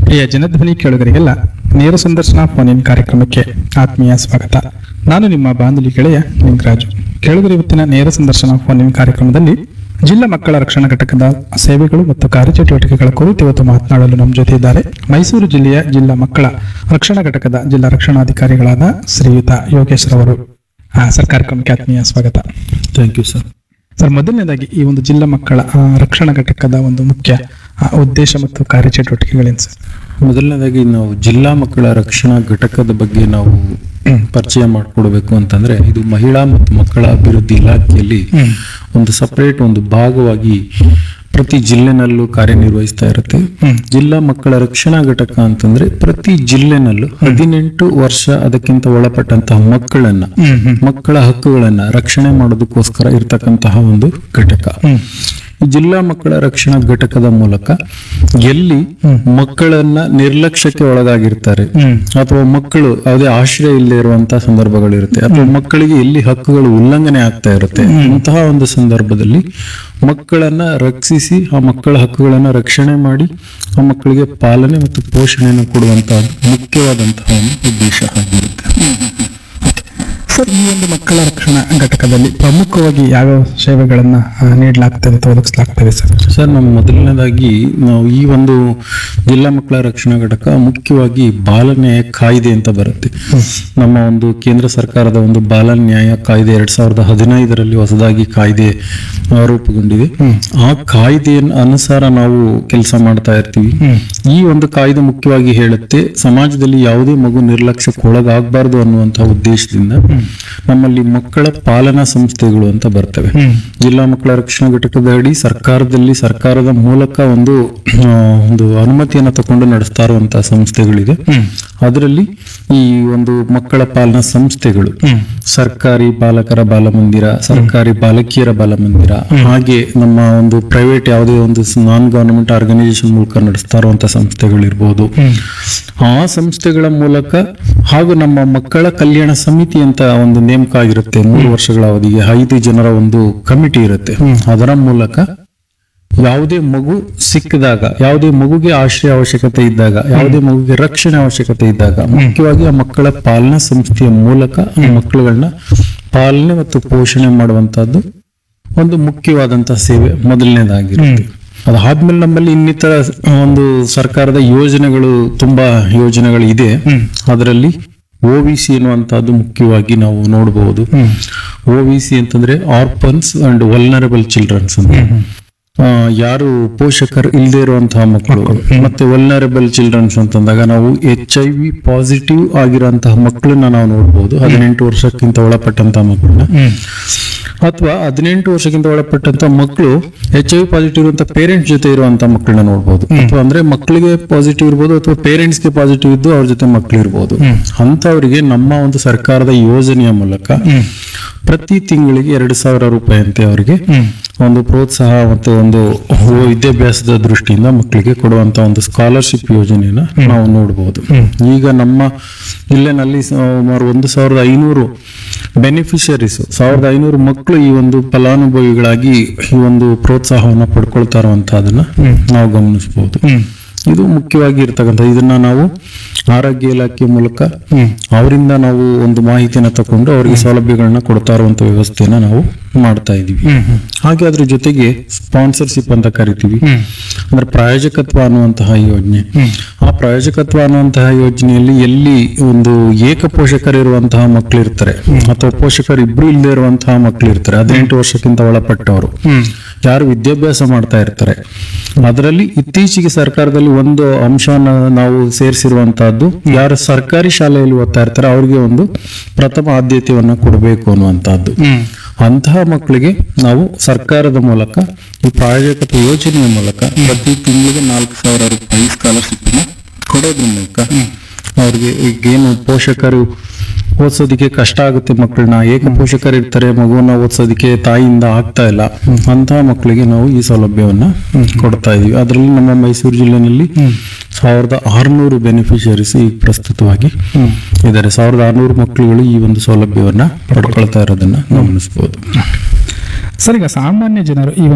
ಪ್ರಿಯ ಜನಧ್ವನಿ ಕೇಳುಗರಿಗೆಲ್ಲ ನೇರ ಸಂದರ್ಶನ ಫೋನ್ ಇನ್ ಕಾರ್ಯಕ್ರಮಕ್ಕೆ ಆತ್ಮೀಯ ಸ್ವಾಗತ ನಾನು ನಿಮ್ಮ ಬಾಂಧಲಿ ಗೆಳೆಯ ನಿಂಗರಾಜು ಕೇಳುಗರ ಇವತ್ತಿನ ನೇರ ಸಂದರ್ಶನ ಫೋನ್ ಇನ್ ಕಾರ್ಯಕ್ರಮದಲ್ಲಿ ಜಿಲ್ಲಾ ಮಕ್ಕಳ ರಕ್ಷಣಾ ಘಟಕದ ಸೇವೆಗಳು ಮತ್ತು ಕಾರ್ಯಚಟುವಟಿಕೆಗಳ ಕುರಿತು ಇವತ್ತು ಮಾತನಾಡಲು ನಮ್ಮ ಜೊತೆ ಇದ್ದಾರೆ ಮೈಸೂರು ಜಿಲ್ಲೆಯ ಜಿಲ್ಲಾ ಮಕ್ಕಳ ರಕ್ಷಣಾ ಘಟಕದ ಜಿಲ್ಲಾ ರಕ್ಷಣಾಧಿಕಾರಿಗಳಾದ ಶ್ರೀಯುತ ಯೋಗೇಶ್ ರವರು ಆ, ಸರ್ ಕಾರ್ಯಕ್ರಮಕ್ಕೆ ಆತ್ಮೀಯ ಸ್ವಾಗತ ಥ್ಯಾಂಕ್ ಯು ಸರ್ ಸರ್ ಮೊದಲನೇದಾಗಿ ಈ ಒಂದು ಜಿಲ್ಲಾ ಮಕ್ಕಳ ಆ, ರಕ್ಷಣಾ ಘಟಕದ ಒಂದು ಮುಖ್ಯ ಆ, ಉದ್ದೇಶ ಮತ್ತು ಕಾರ್ಯಚಟುವಟಿಕೆಗಳೇನು ಸರ್ ಮೊದಲನೇದಾಗಿ ನಾವು ಜಿಲ್ಲಾ ಮಕ್ಕಳ ರಕ್ಷಣಾ ಘಟಕದ ಬಗ್ಗೆ ನಾವು ಪರಿಚಯ ಮಾಡಿಕೊಡ್ಬೇಕು ಅಂತಂದ್ರೆ ಇದು ಮಹಿಳಾ ಮತ್ತು ಮಕ್ಕಳ ಅಭಿವೃದ್ಧಿ ಇಲಾಖೆಯಲ್ಲಿ ಒಂದು ಸಪರೇಟ್ ಒಂದು ಭಾಗವಾಗಿ ಪ್ರತಿ ಜಿಲ್ಲೆನಲ್ಲೂ ಕಾರ್ಯನಿರ್ವಹಿಸ್ತಾ ಇರುತ್ತೆ ಜಿಲ್ಲಾ ಮಕ್ಕಳ ರಕ್ಷಣಾ ಘಟಕ ಅಂತಂದ್ರೆ ಪ್ರತಿ ಜಿಲ್ಲೆನಲ್ಲೂ ಹದಿನೆಂಟು ವರ್ಷ ಅದಕ್ಕಿಂತ ಒಳಪಟ್ಟಂತಹ ಮಕ್ಕಳನ್ನ ಮಕ್ಕಳ ಹಕ್ಕುಗಳನ್ನ ರಕ್ಷಣೆ ಮಾಡೋದಕ್ಕೋಸ್ಕರ ಇರ್ತಕ್ಕಂತಹ ಒಂದು ಘಟಕ ಈ ಜಿಲ್ಲಾ ಮಕ್ಕಳ ರಕ್ಷಣಾ ಘಟಕದ ಮೂಲಕ ಎಲ್ಲಿ ಮಕ್ಕಳನ್ನ ನಿರ್ಲಕ್ಷ್ಯಕ್ಕೆ ಒಳಗಾಗಿರ್ತಾರೆ ಅಥವಾ ಮಕ್ಕಳು ಯಾವುದೇ ಆಶ್ರಯ ಇಲ್ಲದೆ ಇರುವಂತಹ ಸಂದರ್ಭಗಳಿರುತ್ತೆ ಅಥವಾ ಮಕ್ಕಳಿಗೆ ಎಲ್ಲಿ ಹಕ್ಕುಗಳು ಉಲ್ಲಂಘನೆ ಆಗ್ತಾ ಇರುತ್ತೆ ಇಂತಹ ಒಂದು ಸಂದರ್ಭದಲ್ಲಿ ಮಕ್ಕಳನ್ನ ರಕ್ಷಿಸಿ ಆ ಮಕ್ಕಳ ಹಕ್ಕುಗಳನ್ನ ರಕ್ಷಣೆ ಮಾಡಿ ಆ ಮಕ್ಕಳಿಗೆ ಪಾಲನೆ ಮತ್ತು ಪೋಷಣೆಯನ್ನು ಕೊಡುವಂತಹ ಮುಖ್ಯವಾದಂತಹ ಒಂದು ಉದ್ದೇಶ ಆಗಿರುತ್ತೆ ಸರ್ ಈ ಒಂದು ಮಕ್ಕಳ ರಕ್ಷಣಾ ಘಟಕದಲ್ಲಿ ಪ್ರಮುಖವಾಗಿ ಯಾವ್ಯಾವ ಸೇವೆಗಳನ್ನ ಆ, ನೀಡಲಾಗ್ತದೆ ಅಥವಾ ಒದಗಿಸಲಾಗ್ತದೆ ಸರ್ ಸರ್ ನಮ್ಮ ಮೊದಲನೇದಾಗಿ ನಾವು ಈ ಒಂದು ಜಿಲ್ಲಾ ಮಕ್ಕಳ ರಕ್ಷಣಾ ಘಟಕ ಮುಖ್ಯವಾಗಿ ಬಾಲ ನ್ಯಾಯ ಕಾಯ್ದೆ ಅಂತ ಬರುತ್ತೆ ನಮ್ಮ ಒಂದು ಕೇಂದ್ರ ಸರ್ಕಾರದ ಒಂದು ಬಾಲ ನ್ಯಾಯ ಕಾಯ್ದೆ ಎರಡ್ ಸಾವಿರದ ಹದಿನೈದರಲ್ಲಿ ಹೊಸದಾಗಿ ಕಾಯ್ದೆ ಆ, ರೂಪುಗೊಂಡಿದೆ ಆ ಕಾಯ್ದೆಯ ಅನುಸಾರ ನಾವು ಕೆಲಸ ಮಾಡ್ತಾ ಇರ್ತೀವಿ ಈ ಒಂದು ಕಾಯ್ದೆ ಮುಖ್ಯವಾಗಿ ಹೇಳುತ್ತೆ ಸಮಾಜದಲ್ಲಿ ಯಾವುದೇ ಮಗು ನಿರ್ಲಕ್ಷ್ಯಕ್ಕೆ ಒಳಗಾಗಬಾರ್ದು ಅನ್ನುವಂತಹ ಉದ್ದೇಶದಿಂದ ನಮ್ಮಲ್ಲಿ ಮಕ್ಕಳ ಪಾಲನಾ ಸಂಸ್ಥೆಗಳು ಅಂತ ಬರ್ತವೆ ಜಿಲ್ಲಾ ಮಕ್ಕಳ ರಕ್ಷಣಾ ಘಟಕದ ಅಡಿ ಸರ್ಕಾರದಲ್ಲಿ ಸರ್ಕಾರದ ಮೂಲಕ ಒಂದು ಆ, ಒಂದು ಅನುಮತಿಯನ್ನ ತಕೊಂಡು ನಡೆಸ್ತಾ ಇರುವಂತಹ ಸಂಸ್ಥೆಗಳಿದೆ ಅದರಲ್ಲಿ ಈ ಒಂದು ಮಕ್ಕಳ ಪಾಲನಾ ಸಂಸ್ಥೆಗಳು ಸರ್ಕಾರಿ ಬಾಲಕರ ಬಾಲಮಂದಿರ ಸರ್ಕಾರಿ ಬಾಲಕಿಯರ ಬಾಲಮಂದಿರ ಹಾಗೆ ನಮ್ಮ ಒಂದು ಪ್ರೈವೇಟ್ ಯಾವುದೇ ಒಂದು ನಾನ್ ಗವರ್ನಮೆಂಟ್ ಆರ್ಗನೈಸೇಷನ್ ಮೂಲಕ ನಡೆಸ್ತಾ ಇರುವಂತಹ ಸಂಸ್ಥೆಗಳಿರ್ಬೋದು ಆ ಸಂಸ್ಥೆಗಳ ಮೂಲಕ ಹಾಗೂ ನಮ್ಮ ಮಕ್ಕಳ ಕಲ್ಯಾಣ ಸಮಿತಿ ಅಂತ ಒಂದು ನೇಮಕ ಆಗಿರುತ್ತೆ ಮೂರು ವರ್ಷಗಳ ಅವಧಿಗೆ ಐದು ಜನರ ಒಂದು ಕಮಿಟಿ ಇರುತ್ತೆ ಅದರ ಮೂಲಕ ಯಾವುದೇ ಮಗು ಸಿಕ್ಕಿದಾಗ ಯಾವುದೇ ಮಗುಗೆ ಆಶ್ರಯ ಅವಶ್ಯಕತೆ ಇದ್ದಾಗ ಯಾವುದೇ ಮಗುಗೆ ರಕ್ಷಣೆ ಅವಶ್ಯಕತೆ ಇದ್ದಾಗ ಮುಖ್ಯವಾಗಿ ಆ ಮಕ್ಕಳ ಪಾಲನಾ ಸಂಸ್ಥೆಯ ಮೂಲಕ ಆ ಮಕ್ಕಳುಗಳನ್ನ ಪಾಲನೆ ಮತ್ತು ಪೋಷಣೆ ಮಾಡುವಂತಹದ್ದು ಒಂದು ಮುಖ್ಯವಾದಂತಹ ಸೇವೆ ಮೊದಲನೇದಾಗಿರುತ್ತೆ ಅದಾದ್ಮೇಲೆ ನಮ್ಮಲ್ಲಿ ಇನ್ನಿತರ ಒಂದು ಸರ್ಕಾರದ ಯೋಜನೆಗಳು ತುಂಬಾ ಯೋಜನೆಗಳು ಇದೆ ಅದರಲ್ಲಿ ಒ ವಿ ಸಿ ಎನ್ನುವಂತಹದ್ದು ಮುಖ್ಯವಾಗಿ ನಾವು ನೋಡಬಹುದು ಒ ವಿ ಸಿ ಅಂತಂದ್ರೆ ಆರ್ಪನ್ಸ್ ಅಂಡ್ ವಲ್ನರಬಲ್ ಚಿಲ್ಡ್ರನ್ಸ್ ಅಂತ ಆ, ಯಾರು ಪೋಷಕರು ಇಲ್ಲದೆ ಇರುವಂತಹ ಮಕ್ಕಳು ಮತ್ತೆ ವಲ್ನರಬಲ್ ಚಿಲ್ಡ್ರನ್ಸ್ ಅಂತಂದಾಗ ನಾವು ಎಚ್ ಐ ವಿ ಪಾಸಿಟಿವ್ ಆಗಿರುವಂತಹ ಮಕ್ಕಳನ್ನ ನಾವು ನೋಡಬಹುದು ಹದಿನೆಂಟು ವರ್ಷಕ್ಕಿಂತ ಒಳಪಟ್ಟಂತಹ ಮಕ್ಕಳನ್ನ ಅಥವಾ ಹದಿನೆಂಟು ವರ್ಷಕ್ಕಿಂತ ಒಳಪಟ್ಟಂತ ಮಕ್ಕಳು ಎಚ್ ಐ ವಿ ಪಾಸಿಟಿವ್ ಇರುವಂತ ಪೇರೆಂಟ್ಸ್ ಜೊತೆ ಇರುವಂತ ಮಕ್ಕಳನ್ನ ನೋಡಬಹುದು ಅಥವಾ ಅಂದ್ರೆ ಮಕ್ಕಳಿಗೆ ಪಾಸಿಟಿವ್ ಇರ್ಬೋದು ಅಥವಾ ಪೇರೆಂಟ್ಸ್ ಗೆ ಪಾಸಿಟಿವ್ ಇದ್ದು ಅವ್ರ ಜೊತೆ ಮಕ್ಕಳು ಇರ್ಬೋದು ಅಂತವರಿಗೆ ನಮ್ಮ ಒಂದು ಸರ್ಕಾರದ ಯೋಜನೆಯ ಮೂಲಕ ಪ್ರತಿ ತಿಂಗಳಿಗೆ ಎರಡು ಸಾವಿರ ರೂಪಾಯಿ ಅಂತೆ ಅವರಿಗೆ ಒಂದು ಪ್ರೋತ್ಸಾಹ ಮತ್ತು ಒಂದು ವಿದ್ಯಾಭ್ಯಾಸದ ದೃಷ್ಟಿಯಿಂದ ಮಕ್ಕಳಿಗೆ ಕೊಡುವಂತ ಒಂದು ಸ್ಕಾಲರ್ಶಿಪ್ ಯೋಜನೆಯನ್ನ ನಾವು ನೋಡಬಹುದು ಈಗ ನಮ್ಮ ಜಿಲ್ಲೆನಲ್ಲಿ ಸುಮಾರು ಒಂದು ಸಾವಿರದ ಐನೂರು ಬೆನಿಫಿಷರೀಸ್ ಸಾವಿರದ ಐನೂರು ಮಕ್ಕಳು ಈ ಒಂದು ಫಲಾನುಭವಿಗಳಾಗಿ ಈ ಒಂದು ಪ್ರೋತ್ಸಾಹವನ್ನ ಪಡ್ಕೊಳ್ತಾ ಇರುವಂತಹದನ್ನ ನಾವು ಗಮನಿಸಬಹುದು ಇದು ಮುಖ್ಯವಾಗಿ ಇರ್ತಕ್ಕಂಥ ಇದನ್ನ ನಾವು ಆರೋಗ್ಯ ಇಲಾಖೆ ಮೂಲಕ ಅವರಿಂದ ನಾವು ಒಂದು ಮಾಹಿತಿಯನ್ನ ತಕೊಂಡು ಅವರಿಗೆ ಸೌಲಭ್ಯಗಳನ್ನ ಕೊಡ್ತಾ ಇರುವಂತ ವ್ಯವಸ್ಥೆಯನ್ನ ನಾವು ಮಾಡ್ತಾ ಇದೀವಿ ಹಾಗೆ ಅದ್ರ ಜೊತೆಗೆ ಸ್ಪಾನ್ಸರ್ಶಿಪ್ ಅಂತ ಕರಿತೀವಿ ಅಂದ್ರೆ ಪ್ರಾಯೋಜಕತ್ವ ಅನ್ನುವಂತಹ ಯೋಜನೆ ಆ ಪ್ರಾಯೋಜಕತ್ವ ಅನ್ನುವಂತಹ ಯೋಜನೆಯಲ್ಲಿ ಎಲ್ಲಿ ಒಂದು ಏಕ ಪೋಷಕರಿರುವಂತಹ ಮಕ್ಕಳು ಇರ್ತಾರೆ ಅಥವಾ ಪೋಷಕರು ಇಬ್ರು ಇಲ್ಲದೆ ಇರುವಂತಹ ಮಕ್ಕಳು ಇರ್ತಾರೆ ಹದಿನೆಂಟು ವರ್ಷಕ್ಕಿಂತ ಒಳಪಟ್ಟವರು ಯಾರು ವಿದ್ಯಾಭ್ಯಾಸ ಮಾಡ್ತಾ ಇರ್ತಾರೆ ಅದರಲ್ಲಿ ಇತ್ತೀಚೆಗೆ ಸರ್ಕಾರದಲ್ಲಿ ಒಂದು ಅಂಶವನ್ನ ನಾವು ಸೇರಿಸಿರುವಂತಹದ್ದು ಯಾರು ಸರ್ಕಾರಿ ಶಾಲೆಯಲ್ಲಿ ಓದ್ತಾ ಇರ್ತಾರೆ ಅವ್ರಿಗೆ ಒಂದು ಪ್ರಥಮ ಆದ್ಯತೆಯನ್ನ ಕೊಡಬೇಕು ಅನ್ನುವಂತಹದ್ದು ಅಂತಹ ಮಕ್ಕಳಿಗೆ ನಾವು ಸರ್ಕಾರದ ಮೂಲಕ ಈ ಪ್ರಾಯೋಜಕತ್ವ ಯೋಜನೆಯ ಮೂಲಕ ಪ್ರತಿ ತಿಂಗಳಿಗೆ ನಾಲ್ಕು ಸಾವಿರ ರೂಪಾಯಿ ಸ್ಕಾಲರ್ಶಿಪ್ ಕೊಡೋದ್ರ ಮೂಲಕ ಅವ್ರಿಗೆ ಈಗೇನು ಪೋಷಕರು ಓದಿಸೋದಕ್ಕೆ ಕಷ್ಟ ಆಗುತ್ತೆ ಮಕ್ಕಳನ್ನ ಏಕ ಪೋಷಕರು ಇರ್ತಾರೆ ಮಗುವನ್ನ ಓದಿಸೋದಕ್ಕೆ ತಾಯಿಯಿಂದ ಆಗ್ತಾ ಇಲ್ಲ ಅಂತಹ ಮಕ್ಕಳಿಗೆ ನಾವು ಈ ಸೌಲಭ್ಯವನ್ನ ಕೊಡ್ತಾ ಇದೀವಿ ಅದರಲ್ಲಿ ನಮ್ಮ ಮೈಸೂರು ಜಿಲ್ಲೆನಲ್ಲಿ ಸಾವಿರದ ಆರುನೂರು ಬೆನಿಫಿಷರೀಸ್ ಈಗ ಪ್ರಸ್ತುತವಾಗಿ ಇದ್ದಾರೆ ಸಾವಿರದ ಆರುನೂರು ಮಕ್ಕಳುಗಳು ಈ ಒಂದು ಸೌಲಭ್ಯವನ್ನ ಪಡ್ಕೊಳ್ತಾ ಇರೋದನ್ನ ಗಮನಿಸಬಹುದು ಸರ್ ಈಗ ಸಾಮಾನ್ಯ ಜನರು ಈ